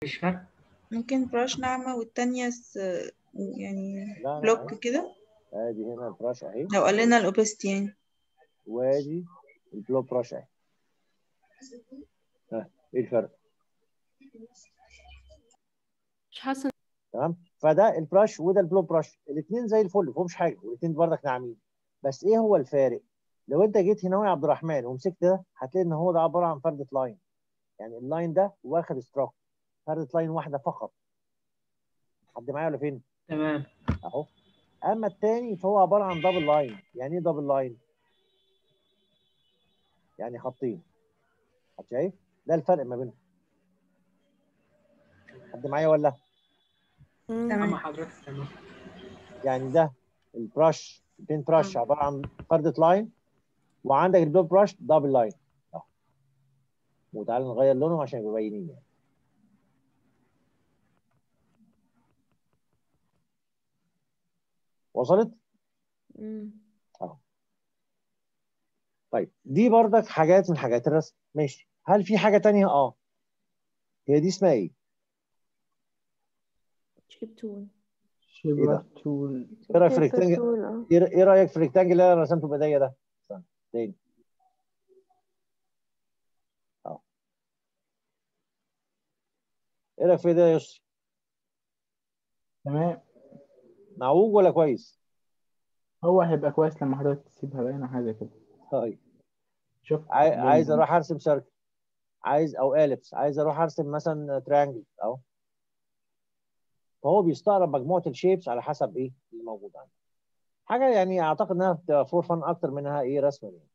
مش فرق ممكن براش ناعمة والتانية س... يعني لا لا بلوك أهي. كده ادي هنا البراش اهي لو قلنا الأوبستي يعني وادي البلو براش اهي ها ايه الفرق مش حاسه تمام فده البراش وده البلو براش الاثنين زي الفل ما فيهمش حاجه والاثنين بردك ناعمين بس ايه هو الفارق لو انت جيت هنا يا عبد الرحمن ومسكت ده هتلاقي ان هو ده عباره عن فردة لاين يعني اللاين ده واخد ستروك فردة لاين واحده فقط حد معايا ولا فين تمام اهو اما الثاني فهو عباره عن دبل لاين يعني ايه دبل لاين يعني خطين حد شايف ده الفرق ما بينهم حد معايا ولا مم. أما تمام حضرتك تمام يعني ده البراش بين براش عباره عن فردة لاين وعندك البلو براش دبل لاين اهو وتعالى نغير لونهم عشان يبقوا باينين يعني وصلت؟ مم. طيب دي بردك حاجات من حاجات الرسم ماشي هل في حاجة تانية؟ اه هي دي اسمها ايه؟ شيب تول شيبر تول ايه رايك في شيب الريكتانجل؟ تول اه ايه إيه رايك في الريكتانجل اللي انا رسمته بايديا ده؟ استنى تاني اهو ايه رايك في ده يا يسري؟ تمام معوج ولا كويس؟ هو هيبقى كويس لما حضرتك تسيبها باينة حاجة كده طيب شوف عاي- عايز اروح ارسم سيركل عايز او اليبس عايز اروح ارسم مثلا تريانجل اهو فهو بيستقرب مجموعه الشيبس على حسب ايه اللي موجود عنده حاجه يعني اعتقد انها بتبقى فور فن اكتر منها ايه رسم يعني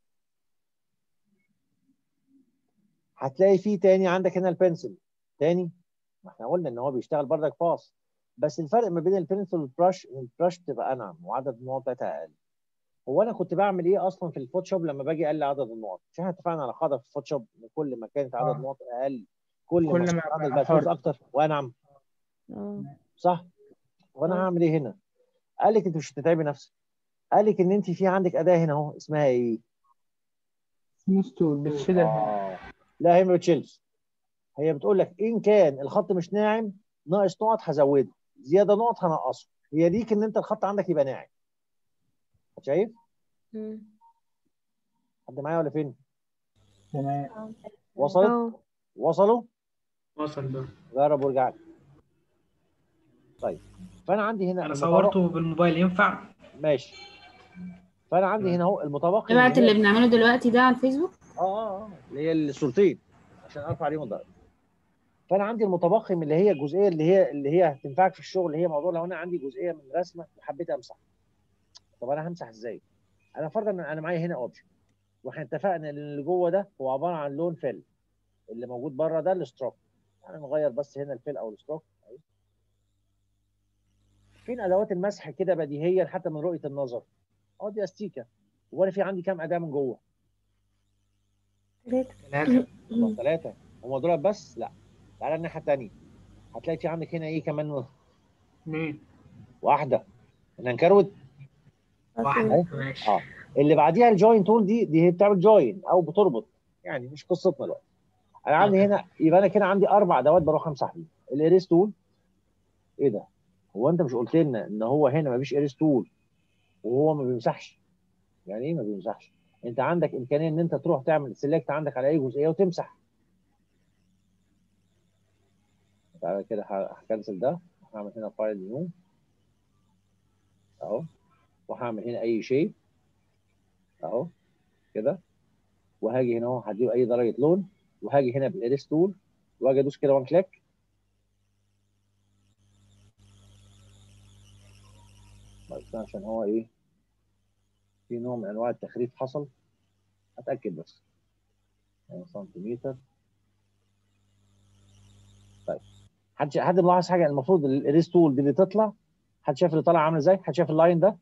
هتلاقي فيه تاني عندك هنا البنسل تاني ما احنا قلنا ان هو بيشتغل بردك باص بس الفرق ما بين البنسل والبراش ان البراش بتبقى انعم وعدد النقط بتاعتها اقل هو انا كنت بعمل ايه اصلا في الفوتوشوب لما باجي اقلل عدد النقط مش احنا اتفقنا على قاعده في الفوتوشوب ان كل ما كانت عدد آه. النقط اقل كل, كل ما ما كان عدد بقى بقى فلوس حر. اكتر وانعم اه صح وانا آه. هعمل ايه هنا قال لك انت مش هتتعبي نفسك قال لك ان انت في عندك اداه هنا اهو اسمها ايه سموث تول بالشدة اه لا هي ما بتشيلش هي بتقول لك ان كان الخط مش ناعم ناقص نقط هزوده زياده نقط هنقصه هي ليك ان انت الخط عندك يبقى ناعم شايف مم. حد معايا ولا فين تمام وصلت اه وصلوا وصل ده جرب وارجع لي. طيب فانا عندي هنا انا المتوقع- صورته بالموبايل ينفع ماشي فانا عندي هنا اهو المتوقع تبعت اللي اللي بنعمله دلوقتي ده على الفيسبوك اه اه اه اللي هي الصورتين عشان ارفع عليهم الضغط فانا عندي المتبقي من اللي هي الجزئيه اللي هي اللي هي هتنفعك في الشغل اللي هي موضوع لو انا عندي جزئيه من رسمه وحبيت امسح طب انا همسح ازاي؟ انا فرضا ان انا معايا هنا اوبشن واحنا اتفقنا ان اللي جوه ده هو عباره عن لون فيل اللي موجود بره ده الستروك يعني نغير بس هنا الفيل او الستروك أهي. فين ادوات المسح كده بديهيا حتى من رؤيه النظر اه دي استيكه وانا في عندي كام اداه من جوه ثلاثة هم ثلاثة هم دول بس؟ لا تعالى الناحية التانية هتلاقي في عندك هنا ايه كمان اثنين واحدة احنا هنكروت واحدة ماشي اه اللي بعديها الجوين تول دي دي هي بتعمل جوين او بتربط يعني مش قصتنا دلوقتي انا عندي هنا يبقى انا كده عندي اربع ادوات بروح امسح بيها الاريس تول ايه ده؟ هو انت مش قلت لنا ان هو هنا مفيش اريس تول وهو ما بيمسحش يعني ايه ما بيمسحش؟ انت عندك امكانيه ان انت تروح تعمل سيلكت عندك على اي جزئيه وتمسح تعالى كده ه- هكنسل ده هعمل هنا فايل نيو اهو وهعمل هنا اي شيء اهو كده وهاجي هنا اهو هديله اي درجه لون وهاجي هنا بالاريس تول واجي ادوس كده وان كليك بس عشان هو ايه في نوع من انواع التخريف حصل اتاكد بس يعني سنتيمتر طيب حد حد ملاحظ حاجه المفروض الاريس تول دي اللي تطلع حد شايف اللي طالع عامل ازاي؟ حد شايف اللاين ده؟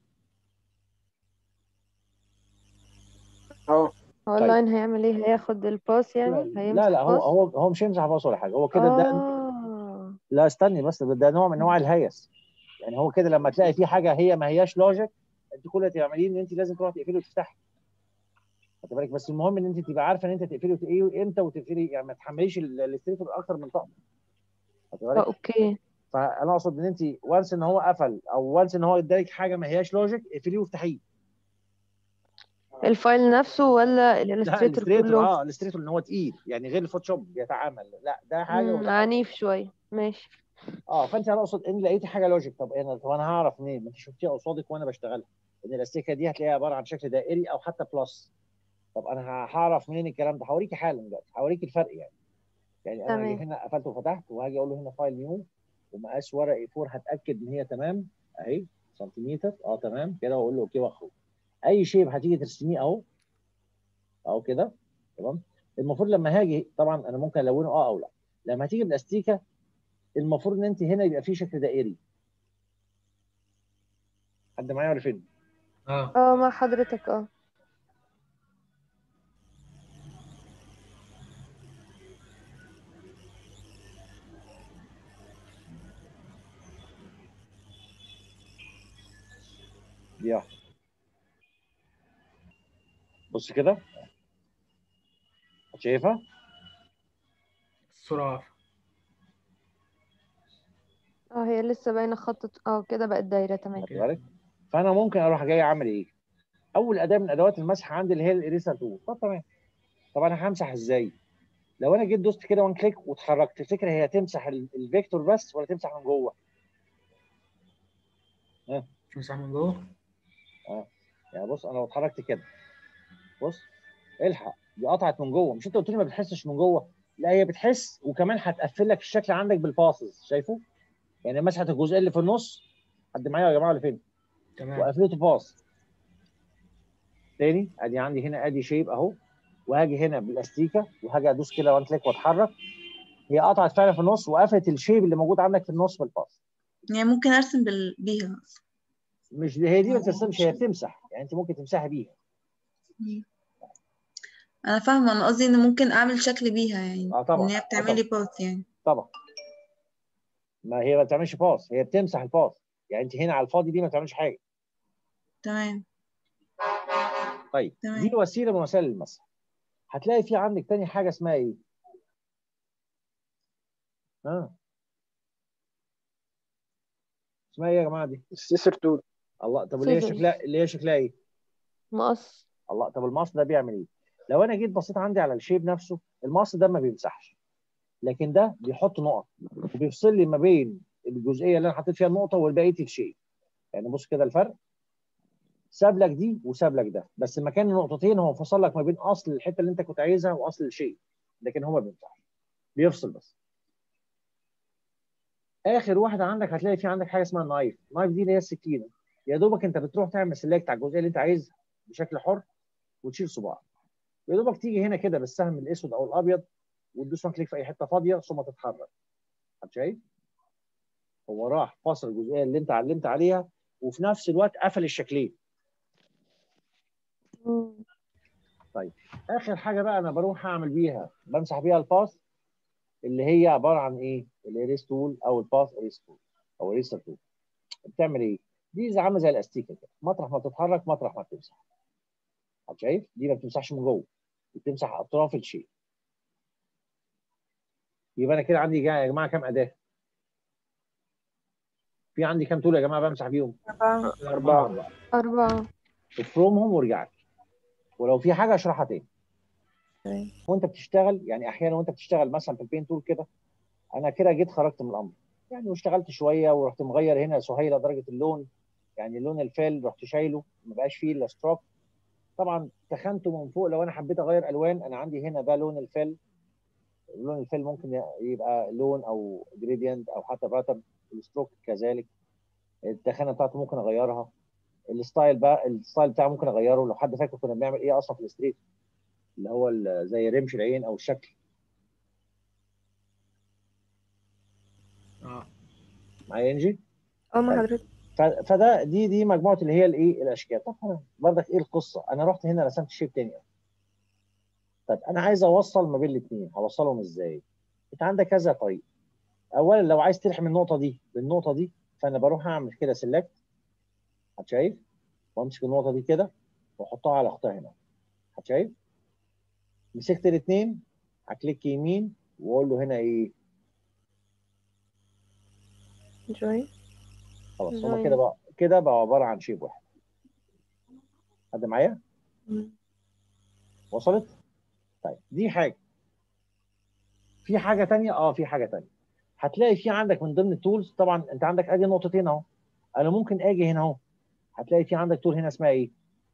اه هو طيب. اللاين هيعمل ايه هياخد الباس يعني هيمسح لا لا هو باس هو هو مش هيمسح باص ولا حاجه هو كده ده اه لا استني بس ده, ده نوع من انواع الهيس يعني هو كده لما تلاقي في حاجه هي ما هياش لوجيك انت كل اللي تعمليه ان انت لازم تروح تقفلي وتفتحي خد بالك بس المهم ان انت تبقى عارفه ان انت تقفلي وت- ايه امتى وتقفلي يعني ما تحمليش ال- الاستريتور اكتر من طاقه واخد اه بالك؟ اوكي فانا اقصد ان انت وانس ان هو قفل او وانس ان هو ادالك حاجه ما هياش لوجيك اقفليه وافتحيه الفايل نفسه ولا لا الالستريتور الستريتور كله اه الستريتور ان هو تقيل يعني غير الفوتوشوب بيتعامل لا ده حاجه مم، وده حاجه عنيف شوية ماشي اه فانت انا اقصد ان لقيتي حاجه لوجيك طب انا طب انا هعرف منين؟ ما انت شفتيها قصادك وانا بشتغلها ان الاستيكه دي هتلاقيها عباره عن شكل دائري او حتى بلس طب انا هعرف منين الكلام ده؟ هوريكي حالا دلوقتي هوريكي الفرق يعني يعني انا هاجي تمام. هنا قفلت وفتحت وهاجي اقول له هنا فايل نيو ومقاس ورق اي 4 هتاكد ان هي تمام اهي سنتيمتر اه تمام كده واقول له اوكي واخرج اي شيب هتيجي ترسميه اهو اهو كده تمام المفروض لما هاجي طبعا انا ممكن الونه اه او لا لما هتيجي بالاستيكه المفروض ان انت هنا يبقى في شكل دائري حد معايا ولا فين؟ اه اه مع حضرتك اه دي واحده بص كده شايفها؟ الصورة واقفة اه هي لسه باينة خط اه كده بقت دايرة تمام واخد بالك؟ فانا ممكن اروح جاي اعمل ايه؟ اول اداه من ادوات المسح عندي اللي هي الاريسر تول طب تمام طب انا همسح ازاي؟ لو انا جيت دوست كده وان كليك واتحركت تفتكر هي تمسح ال- الفيكتور بس ولا تمسح من جوه؟ تمسح من جوه يعني بص انا لو اتحركت كده بص الحق دي قطعت من جوه مش انت قلت لي ما بتحسش من جوه لا هي بتحس وكمان هتقفل لك الشكل عندك بالباسز شايفه يعني مسحت الجزء اللي في النص حد معايا يا جماعه ولا فين تمام وقفلته باص تاني ادي عندي هنا ادي شيب اهو وهاجي هنا بالاستيكه وهاجي ادوس كده وان كليك واتحرك هي قطعت فعلا في النص وقفلت الشيب اللي موجود عندك في النص بالباص يعني ممكن ارسم بال... بيها مش هي دي ما بترسمش هي بتمسح يعني انت ممكن تمسحي بيها انا فاهمه انا قصدي ان ممكن اعمل شكل بيها يعني اه طبعا ان هي آه بتعمل لي باث يعني طبعا ما هي ما بتعملش باص هي بتمسح الباص يعني انت هنا على الفاضي دي ما بتعملش حاجه تمام طيب تمام. دي وسيله من وسائل المسح هتلاقي في عندك تاني حاجه اسمها ايه؟ ها اسمها ايه يا جماعه دي؟ السيسر تول الله طب اللي هي Scissors. شكلها اللي هي شكلها ايه؟ مقص الله طب المقص ده بيعمل ايه؟ لو انا جيت بصيت عندي على الشيب نفسه المقص ده ما بيمسحش لكن ده بيحط نقط وبيفصل لي ما بين الجزئيه اللي انا حطيت فيها النقطه وبقيه الشيء يعني بص كده الفرق ساب لك دي وساب لك ده بس مكان النقطتين هو فصل لك ما بين اصل الحته اللي انت كنت عايزها واصل الشيء لكن هو ما بيمسحش بيفصل بس اخر واحده عندك هتلاقي في عندك حاجه اسمها النايف النايف دي اللي هي السكينه يا دوبك انت بتروح تعمل سيلكت على الجزئيه اللي انت عايزها بشكل حر وتشيل صباعك يا دوبك تيجي هنا كده بالسهم الاسود او الابيض وتدوس وان كليك في اي حته فاضيه ثم تتحرك حد شايف؟ هو راح فصل الجزئيه اللي انت علمت عليها وفي نفس الوقت قفل الشكلين مم. اخر حاجه بقى انا بروح اعمل بيها بمسح بيها الباس اللي هي عباره عن ايه؟ الاريس تول او الباس اريس تول او اريسر تول بتعمل ايه؟ دي زي عامله زي الاستيكه كده مطرح ما بتتحرك مطرح ما بتمسح حد شايف؟ دي ما بتمسحش من جوه بتمسح اطراف الشيء يبقى انا كده عندي يا جماعه كام اداه؟ في عندي كام تول يا جماعه بمسح بيهم؟ أربعة أربعة افرمهم وارجع لي ولو في حاجه اشرحها تاني تمام. وانت بتشتغل يعني احيانا وانت بتشتغل مثلا في البين تول كده انا كده جيت خرجت من الامر يعني واشتغلت شويه ورحت مغير هنا سهيله درجه اللون يعني لون الفيل رحت شايله ما بقاش فيه الا ستروك طبعا تخنته من فوق لو انا حبيت اغير الوان انا عندي هنا ده لون الفيل لون الفيل ممكن يبقى لون او جريدينت او حتى باترن الستروك كذلك التخانه بتاعته ممكن اغيرها الستايل بقى الستايل بتاعه ممكن اغيره لو حد فاكر كنا بنعمل ايه اصلا في الستريت اللي هو ال- زي رمش العين او الشكل اه معايا انجي اه مع طيب. حضرتك ف- فده دي دي مجموعه اللي هي الايه الاشكال طب خلاص برضك ايه القصه انا رحت هنا رسمت شيب تاني طب انا عايز اوصل ما بين الاثنين هوصلهم ازاي انت عندك كذا طريق اولا لو عايز تلحم النقطه دي بالنقطه دي فانا بروح اعمل كده سيلكت شايف وامسك النقطه دي كده واحطها على اختها هنا شايف مسكت الاثنين هكليك يمين واقول له هنا ايه جوين خلاص هما جوين. كده بقى كده بقى عباره عن شيب واحد حد معايا وصلت طيب دي حاجه في حاجه تانية اه في حاجه تانية هتلاقي في عندك من ضمن التولز طبعا انت عندك ادي نقطتين اهو انا ممكن اجي هنا اهو هتلاقي في عندك تول هنا اسمها ايه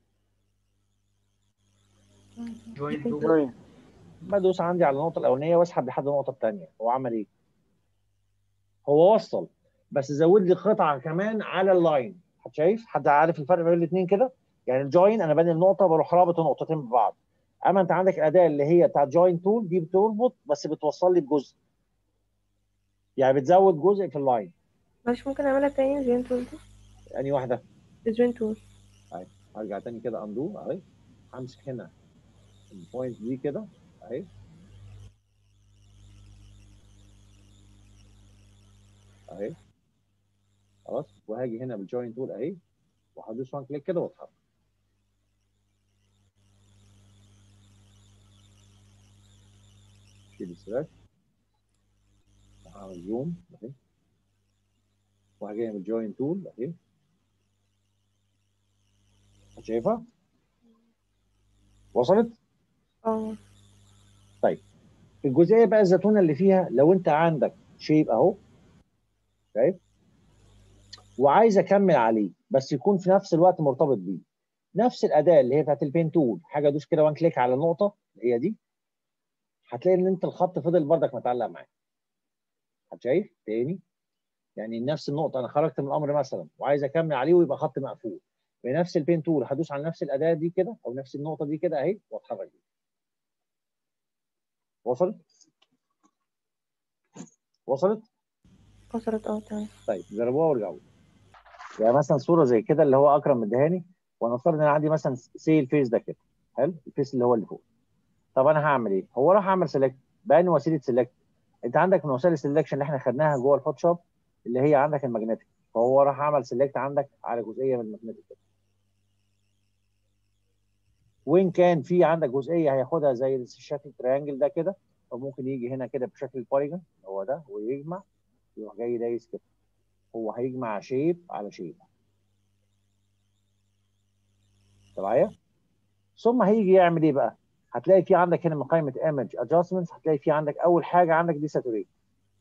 جوين تو جوين بدوس عندي على النقطه الاولانيه واسحب لحد النقطه الثانيه هو عمل ايه هو وصل بس زود لي قطعه كمان على اللاين حد شايف حد عارف الفرق بين الاثنين كده يعني الجوين انا بني النقطه بروح رابط النقطتين ببعض اما انت عندك الاداه اللي هي بتاعت جوين تول دي بتربط بس بتوصل لي بجزء يعني بتزود جزء في اللاين مش ممكن اعملها تاني جوين تول دي اني واحده جوين تول هرجع تاني كده اندو اهي همسك هنا البوينت دي كده اهي اهي خلاص وهاجي هنا بالجوين تول اهي وهدوس وان كليك كده واتحرك شيل السلاش وهعمل زوم اهي وهاجي هنا بالجوين تول اهي شايفها؟ وصلت؟ اه الجزئيه بقى الزيتونه اللي فيها لو انت عندك شيب اهو شايف وعايز اكمل عليه بس يكون في نفس الوقت مرتبط بيه نفس الاداه اللي هي بتاعت البين تول حاجه ادوس كده وان كليك على النقطه اللي هي دي هتلاقي ان انت الخط فضل بردك متعلق معاك حد شايف تاني يعني نفس النقطه انا خرجت من الامر مثلا وعايز اكمل عليه ويبقى خط مقفول بنفس البين تول هدوس على نفس الاداه دي كده او نفس النقطه دي كده اهي واتحرك بيه وصلت وصلت وصلت اه تمام طيب جربوها وارجعوا يعني مثلا صوره زي كده اللي هو اكرم مدهاني ونفترض ان انا عندي مثلا سي الفيس ده كده حلو الفيس اللي هو اللي فوق طب انا هعمل ايه هو راح اعمل سيلكت بأني وسيله سيلكت انت عندك من وسائل السلكشن اللي احنا خدناها جوه الفوتوشوب اللي هي عندك الماجنتيك فهو راح عمل سيلكت عندك على جزئيه من الماجنتيك كده وين كان في عندك جزئيه هياخدها زي الشكل التريانجل ده كده فممكن يجي هنا كده بشكل البوليجون هو ده ويجمع يروح جاي دايس كده هو هيجمع شيب على شيب انت معايا؟ ثم هيجي يعمل ايه بقى؟ هتلاقي في عندك هنا من قائمه ايمج ادجستمنتس هتلاقي في عندك اول حاجه عندك دي ساتوريت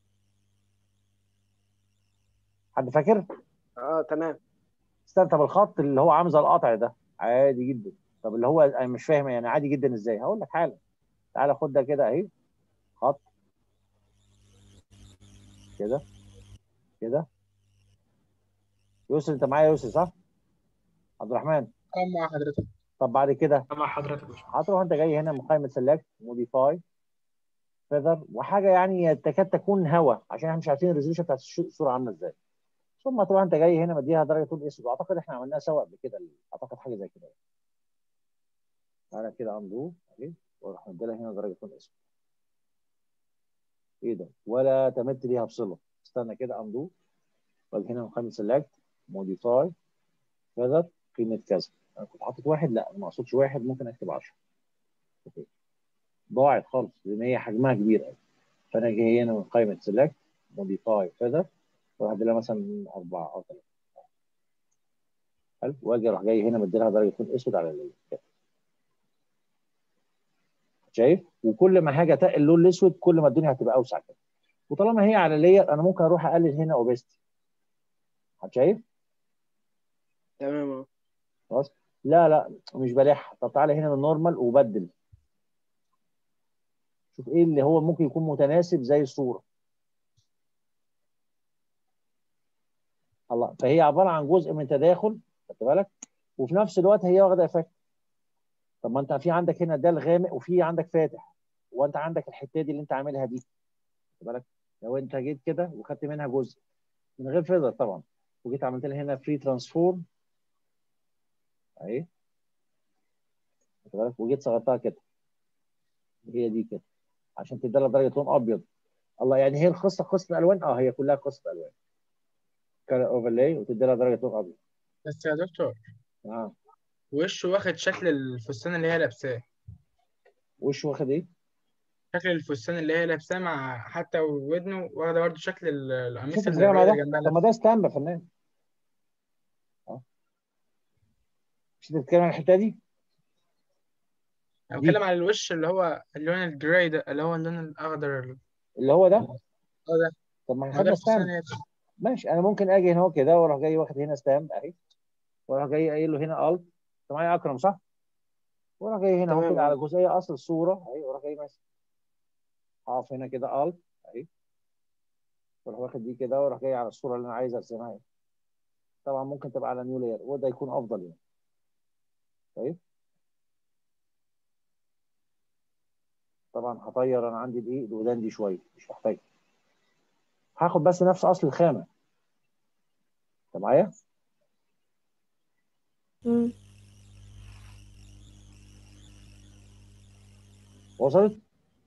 حد فاكر؟ اه تمام استنى طب الخط اللي هو عامل زي القطع ده عادي جدا طب اللي هو انا مش فاهم يعني عادي جدا ازاي؟ هقول لك حالا تعالى خد ده كده اهي خط كده كده يوسف انت معايا يا يوسف صح؟ عبد الرحمن اه مع حضرتك طب بعد كده مع حضرتك يا باشا هتروح انت جاي هنا من قائمه سيلكت موديفاي فيذر وحاجه يعني تكاد تكون هوا عشان احنا مش عارفين الريزولوشن بتاعت الش- الصوره عامله ازاي ثم تروح انت جاي هنا مديها درجه طول اسود واعتقد احنا عملناها سوا قبل كده اعتقد حاجه زي كده تعالى كده اندو اهي واروح مديلها هنا درجه طول اسود ايه ده ولا تمت ليها بصله استنى كده اندو واجي هنا من قائمه سيلكت موديفاي فيذر قيمه كذا انا كنت حاطط واحد لا انا ما اقصدش واحد ممكن اكتب 10 اوكي ضاعت خالص لان هي حجمها كبير قوي فانا جاي هنا من قائمه سيلكت موديفاي فيذر واحد لها مثلا اربعه او ثلاثه حلو واجي اروح جاي هنا مدي لها درجه لون اسود على الليل كده شايف وكل ما هاجي اتقل اللون الاسود كل ما الدنيا هتبقى اوسع كده وطالما هي على اللير انا ممكن اروح اقلل هنا اوبستي شايف تمام اه خلاص لا لا مش بلح طب تعالى هنا من نورمال وبدل شوف ايه اللي هو ممكن يكون متناسب زي الصوره الله فهي عباره عن جزء من تداخل خدت بالك وفي نفس الوقت هي واخده افكت طب ما انت في عندك هنا ده الغامق وفي عندك فاتح وانت عندك الحته دي اللي انت عاملها دي خدت بالك لو انت جيت كده وخدت منها جزء من غير فيزر طبعا وجيت عملت لها هنا فري ترانسفورم اهي خدت بالك وجيت صغرتها كده هي دي كده عشان تدي لها درجه لون ابيض الله يعني هي القصه قصه الوان اه هي كلها قصه الوان كلر اوفرلاي وتدي لها درجه لون ابيض بس يا دكتور اه وشه واخد شكل الفستان اللي هي لابساه وش واخد ايه؟ شكل الفستان اللي هي لابساه مع حتى ودنه واخده برضه شكل ال- القميص شوف اللي ازاي مع الراجل ده اللي جنبها طب ما لابسه ده ستامب يا فنان اه مش انت بتتكلم عن الحته دي انا دي بتكلم على الوش اللي هو اللون الجراي ده اللي هو اللون الاخضر ال- اللي هو ده اه ده طب ما ما احنا ده خدنا الفستان ستامب هي ماشي انا ممكن اجي هنا كده واروح جاي واخد هنا ستامب اهي واروح جاي قايل له هنا الت انت معايا اكرم صح؟ واروح جاي هنا اهو تمام كده على اه جزئيه اصل الصوره اهي واروح جاي ماسك هقف هنا كده الت اهي واروح واخد دي كده واروح جاي على الصوره اللي انا عايز ارسمها اهي طبعا ممكن تبقى على نيو لاير وده يكون افضل يعني طيب طبعا هطير انا عندي الايه الودان دي شويه مش محتاج هاخد بس نفس اصل الخامه انت معايا؟ مم. وصلت؟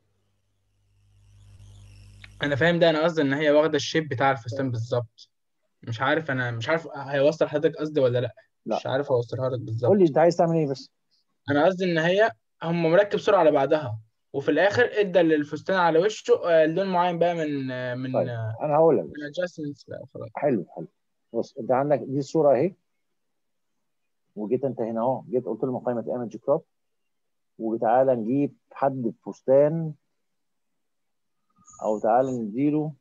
انا فاهم ده انا قصدي ان هي واخده الشيب بتاع الفستان بالظبط مش عارف انا مش عارف هيوصل حضرتك قصدي ولا لا لا مش عارف اوصلها لك قول لي بالظبط انت عايز تعمل ايه بس انا قصدي ان هي هم مركب صورة على بعضها وفي الاخر ادى للفستان على وشه آه، لون معين بقى من آه، من طيب آه، انا هقول لك من بس adjustments بقى خلاص حلو حلو بص انت عندك دي الصوره اهي وجيت انت هنا اهو جيت قلت له مقايمه ايمج كروب وتعالى نجيب حد بفستان او تعالى نديله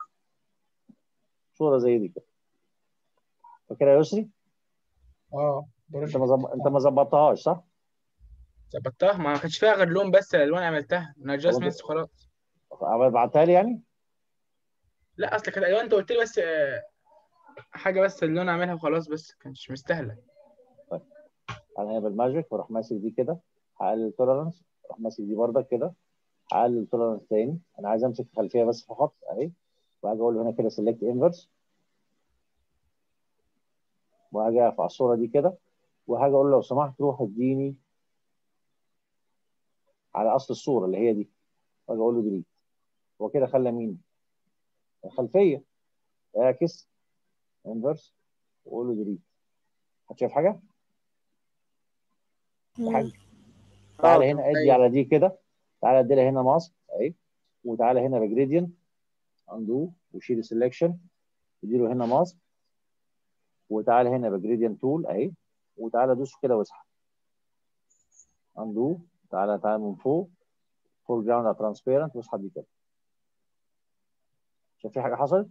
صوره زي دي كده فاكرها يا يسري؟ اه انت ما بروجكت زب... انت ما ظبطتهاش صح؟ ظبطتها ما كانش فيها غير لون بس الالوان عملتها من طب انت adjustments وخلاص بعتها لي يعني؟ لا اصل كانت الالوان انت قلت لي بس آه، حاجه بس اللون اعملها وخلاص بس كانش مستاهله طيب انا هنا بالماجيك واروح ماسك دي كده هقلل التوليرانس اروح ماسك دي بردك كده هقلل التوليرانس تاني انا عايز امسك الخلفيه بس فقط اهي وهاجي اقول له هنا كده سيلكت انفرس وهاجي اقف على الصوره دي كده وهاجي اقول له لو سمحت روح اديني على اصل الصوره اللي هي دي واجي اقول له ديليت هو كده خلى مين؟ الخلفيه اعكس انفرس واقول له ديليت هتشوف حاجه؟ يا حاج مم. اه تعالى هنا تمام ادي على دي كده تعالى ادي لها هنا ماسك اهي وتعالى هنا بجريدينت اندو وشيل السلكشن اديله هنا ماسك وتعالى هنا بجريدينت تول اهي وتعالى دوس كده واسحب اندو تعالى تعالى من فوق فور جراوند على ترانسبيرنت واسحب دي كده شايف في حاجه حصلت؟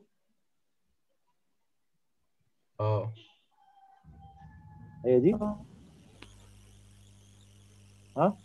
اه هي دي اه ها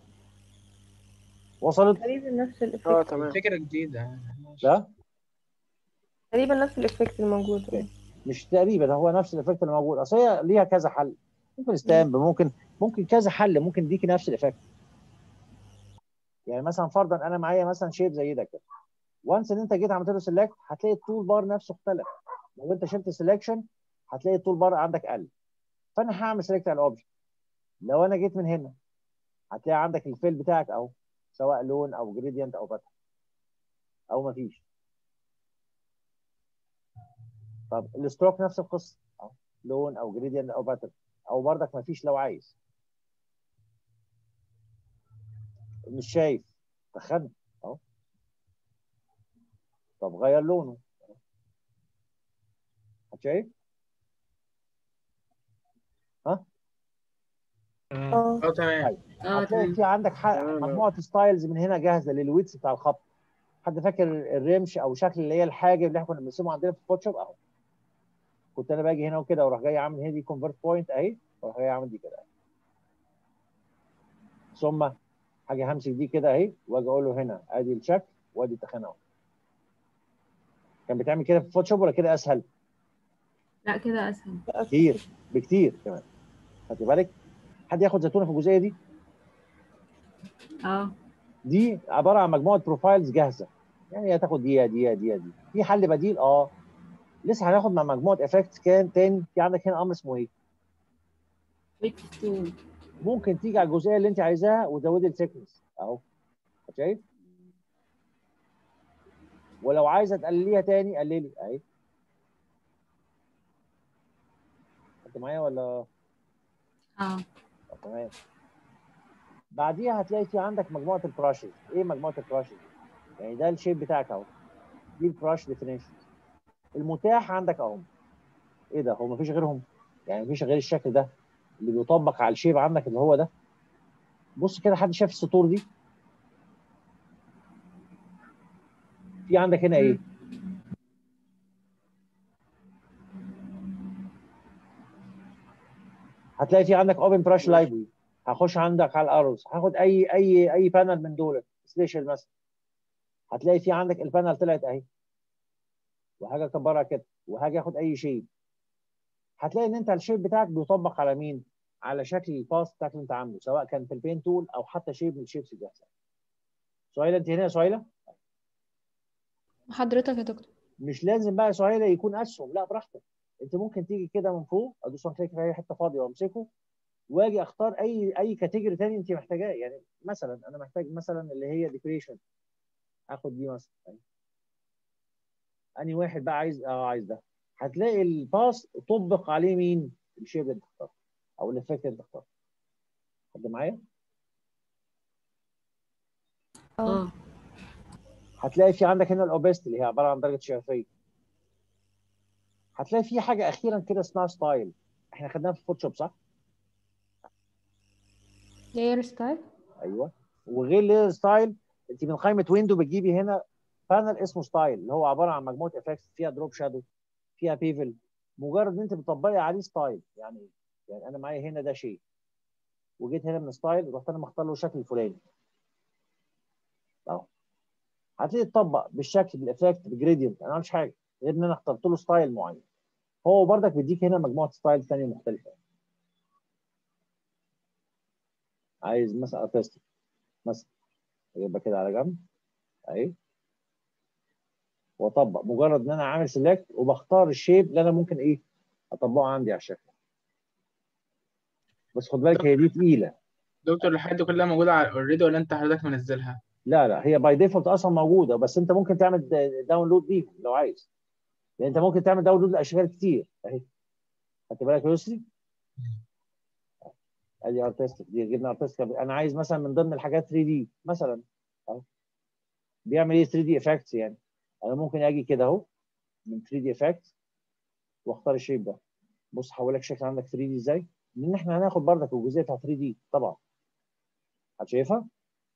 وصلت؟ تقريبا نفس اه الإفكت تمام فكره جديده لا تقريبا نفس الإفكت الموجود اوكي مش تقريبا هو نفس الايفكت اللي موجود اصل هي ليها كذا حل ممكن ستامب ممكن ممكن كذا حل ممكن يديكي نفس الايفكت يعني مثلا فرضا انا معايا مثلا شيب زي ده كده وانس ان انت جيت عملت له سيلكت هتلاقي التول بار نفسه اختلف لو انت شلت سيلكشن هتلاقي التول بار عندك قل فانا هعمل سيلكت على الاوبجكت لو انا جيت من هنا هتلاقي عندك الفيل بتاعك اهو سواء لون او جريدينت او باترن او مفيش طب الستروك نفس القصه اهو لون او جريدينت او باترن او بردك مفيش لو عايز مش شايف دخلنا اهو طب غير لونه شايف ها اه اه تمام طيب اه هتلاقي تمام في عندك ح- تمام. مجموعه ستايلز من هنا جاهزه للويتس بتاع الخط حد فاكر الرمش او شكل اللي هي الحاجه اللي احنا كنا بنرسمه عندنا في الفوتوشوب اهو كنت انا باجي هنا وكده واروح جاي عامل هنا دي كونفرت بوينت اهي واروح جاي عامل دي كده ثم حاجه همسك دي كده اهي واجي اقول له هنا ادي الشكل وادي التخانه اهو كان بتعمل كده في الفوتوشوب ولا كده اسهل؟ لا كده اسهل كتير بكتير كمان خدي بالك حد ياخد زيتونه في الجزئيه دي اه دي عباره عن مجموعه بروفايلز جاهزه يعني هي تاخد دقيقه دقيقه دقيقه دي في حل بديل اه لسه هناخد مع مجموعه افكتس كان تاني في عندك هنا امر اسمه ايه فيكس تول ممكن تيجي على الجزئيه اللي انت عايزاها وتزودي الثيكنس اهو شايف ولو عايزه تقلليها تاني قللي اهي انت معايا ولا اه آه، تمام بعديها هتلاقي في عندك مجموعه البراشز ايه مجموعه البراشز يعني ده الشيب بتاعك اهو دي البراش ديفينيشن المتاح عندك اهو ايه ده هو مفيش غيرهم يعني مفيش غير الشكل ده اللي بيطبق على الشيب عندك اللي هو ده بص كده حد شاف السطور دي في عندك هنا ايه هتلاقي في عندك اوبن براش لايبرري هخش عندك على الاروز هاخد اي اي اي بانل من دول سبيشال مثلا هتلاقي في عندك البانل طلعت اهي وهاجي اكبرها كده وهاجي اخد اي شيب هتلاقي ان انت الشيب بتاعك بيطبق على مين؟ على شكل الباس بتاعك اللي انت عامله سواء كان في البين تول او حتى شيب من الشيبس الجاهزه. سهيله انت هنا يا سهيله؟ حضرتك يا دكتور مش لازم بقى سهيله يكون اسهم لا براحتك انت ممكن تيجي كده من فوق ادوس وان كليك في اي حته فاضيه وامسكه واجي اختار اي اي كاتيجوري تاني انت محتاجاه يعني مثلا انا محتاج مثلا اللي هي ديكوريشن اخد دي مثلا اني واحد بقى عايز اه عايز ده هتلاقي الباس طبق عليه مين؟ الشيب اللي انت اخترته او الافكت اللي انت اخترته حد معايا؟ اه هتلاقي في عندك هنا الاوبست اللي هي عباره عن درجه شفافيه هتلاقي في حاجه اخيرا كده اسمها ستايل احنا خدناها في فوتوشوب صح؟ لاير ستايل ايوه وغير لير ستايل انت من قائمه ويندو بتجيبي هنا بانل اسمه ستايل اللي هو عباره عن مجموعه افكتس فيها دروب شادو فيها بيفل مجرد ان انت بتطبقي عليه ستايل يعني ايه؟ يعني انا معايا هنا ده شيء وجيت هنا من ستايل رحت انا مختار له الشكل الفلاني اهو هتلاقي يتطبق بالشكل بالافكت بالجريدينت انا ما عملتش حاجه غير ان انا اخترت له ستايل معين هو بردك بيديك هنا مجموعه ستايل ثانيه مختلفه عايز مثلا ارتستيك مثلا يبقى كده على جنب اهي واطبق مجرد ان انا عامل سيلكت وبختار الشيب اللي انا ممكن ايه اطبقه عندي على الشكل بس خد بالك هي دي تقيله دكتور الحاجات دي كلها موجودة على اوريدي ولا انت حضرتك منزلها؟ لا لا هي باي ديفولت اصلا موجوده بس انت ممكن تعمل داونلود ليهم لو عايز لان انت ممكن تعمل داونلود لاشكال كتير اهي خدت بالك يا يسري ادي ارتستيك دي جبنا ارتستيك انا عايز مثلا من ضمن الحاجات 3 دي مثلا اهو بيعمل ايه 3 دي افكتس يعني انا ممكن اجي كده اهو من 3 دي افكتس واختار الشيب ده بص هحول لك شكل عندك 3 دي ازاي لان احنا هناخد بردك الجزئيه بتاع 3 دي طبعا هتشايفها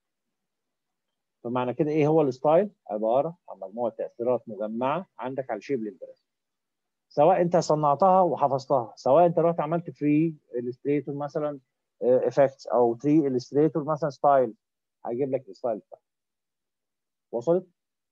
فمعنى كده ايه هو الستايل عباره عن مجموعه تاثيرات مجمعه عندك على الشيب الامبرس سواء انت صنعتها وحفظتها سواء انت رحت عملت فري الستريتور مثلا افكتس او 3 الستريتور مثلا ستايل هيجيب لك الستايل بتاعك وصلت؟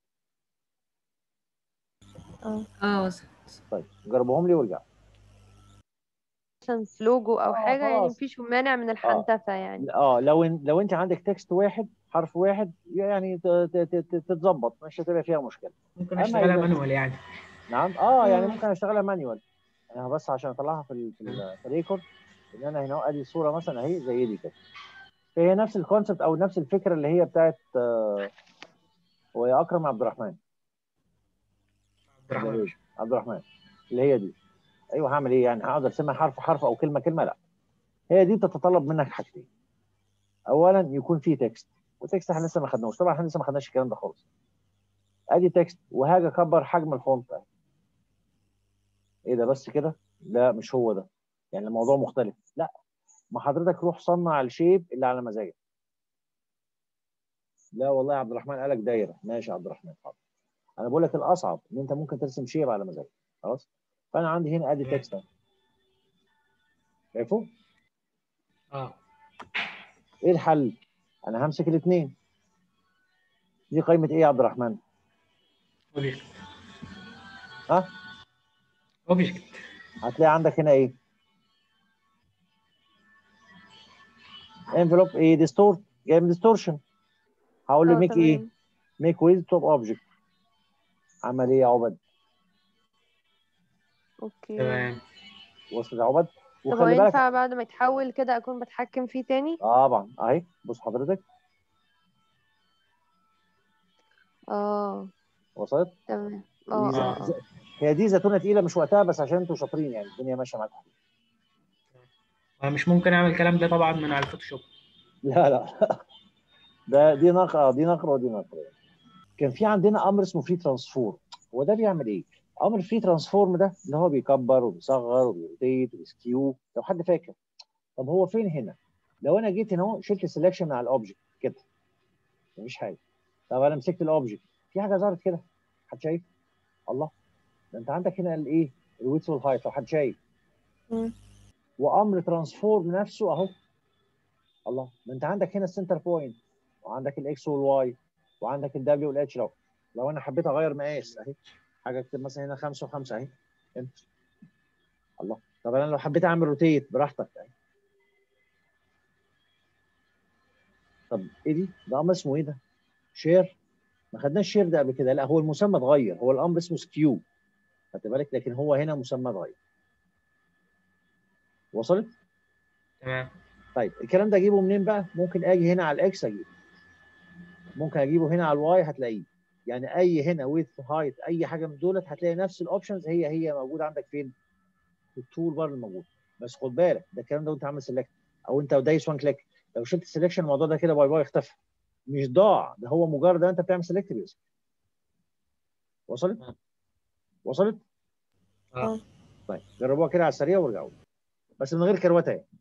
اه اه وصل طيب جربوهم لي وارجع مثلا في لوجو او آه، حاجه يعني خلاص. مفيش مانع من الحنتفه يعني اه لو إن لو انت عندك تكست واحد حرف واحد يعني ت- ت- ت- ت- تتظبط مش هتبقى فيها مشكله ممكن أما اشتغلها إذا- مانوال يعني نعم اه يعني مم. ممكن اشتغلها مانيوال انا بس عشان اطلعها في ال- في, ال- في الريكورد ان انا هنا ادي الصوره مثلا اهي زي دي كده فهي نفس الكونسبت او نفس الفكره اللي هي بتاعت آه، هو يا اكرم عبد الرحمن عبد الرحمن باشا. عبد الرحمن اللي هي دي ايوه هعمل ايه يعني هقعد ارسمها حرف حرف او كلمه كلمه لا هي دي تتطلب منك حاجتين اولا يكون في تكست وتكست احنا لسه ما خدناهوش طبعا احنا لسه ما خدناش الكلام ده خالص ادي تكست وهاجي اكبر حجم الفونت أهي. ايه ده بس كده لا مش هو ده يعني الموضوع مختلف لا ما حضرتك روح صنع الشيب اللي على مزاجك لا والله يا عبد الرحمن قالك دايره ماشي يا عبد الرحمن حاضر انا بقول لك الاصعب ان انت ممكن ترسم شيب على مزاجك خلاص فانا عندي هنا ادي تكست أهي. شايفه اه ايه الحل انا همسك الاثنين دي قائمه ايه يا عبد الرحمن اوبجكت ها اوبجكت هتلاقي عندك هنا ايه envelope ايه distort جاي من ديستورشن هقول له اه ميك ايه تمام ميك ويز توب اوبجكت عمل ايه يا عبد اوكي تمام وصل يا عبد طب هو وخلي بالك ينفع بعد ما يتحول كده اكون بتحكم فيه تاني طبعا اهي بص حضرتك اه وصلت تمام اه دي اه ز- اه هي دي زيتونه تقيله مش وقتها بس عشان انتوا شاطرين يعني الدنيا ماشيه معاكم انا مش ممكن اعمل الكلام ده طبعا من على الفوتوشوب لا لا ده دي نقره دي نقره ودي نقره كان في عندنا امر اسمه فري ترانسفورم هو ده بيعمل ايه؟ امر فري ترانسفورم ده اللي هو بيكبر وبيصغر وبيروتيت وبيسكيو لو حد فاكر طب هو فين هنا؟ لو انا جيت هنا اهو شلت السلكشن من على الاوبجكت كده مفيش حاجه طب انا مسكت الاوبجكت في حاجه ظهرت كده حد شايف؟ الله ده انت عندك هنا الايه؟ الويتس والهايت لو حد شايف مم. وامر ترانسفورم نفسه اهو الله ده انت عندك هنا السنتر بوينت وعندك الاكس والواي وعندك الدبليو والاتش لو لو انا حبيت اغير مقاس اهي حاجه اكتب مثلا هنا 5 و5 اهي انت الله طب انا لو حبيت اعمل روتيت براحتك اهي طب ايه دي؟ ده امر اسمه ايه ده؟ شير ما خدناش شير ده قبل كده لا هو المسمى اتغير هو الامر اسمه سكيو خدت بالك لكن هو هنا مسمى اتغير وصلت؟ تمام طيب الكلام ده اجيبه منين بقى؟ ممكن اجي هنا على الاكس اجيبه ممكن اجيبه هنا على الواي هتلاقيه يعني اي هنا ويث هايت اي حاجه من دولت هتلاقي نفس الاوبشنز هي هي موجوده عندك فين؟ في التول بار الموجود بس خد بالك ده الكلام ده وانت عامل سيلكت او انت دايس وان كليك لو شلت السلكشن الموضوع ده كده باي باي اختفى مش ضاع ده هو مجرد انت بتعمل سيلكت بس وصلت؟ وصلت؟ اه طيب جربوها كده على السريع وارجعوا بس من غير كروته يعني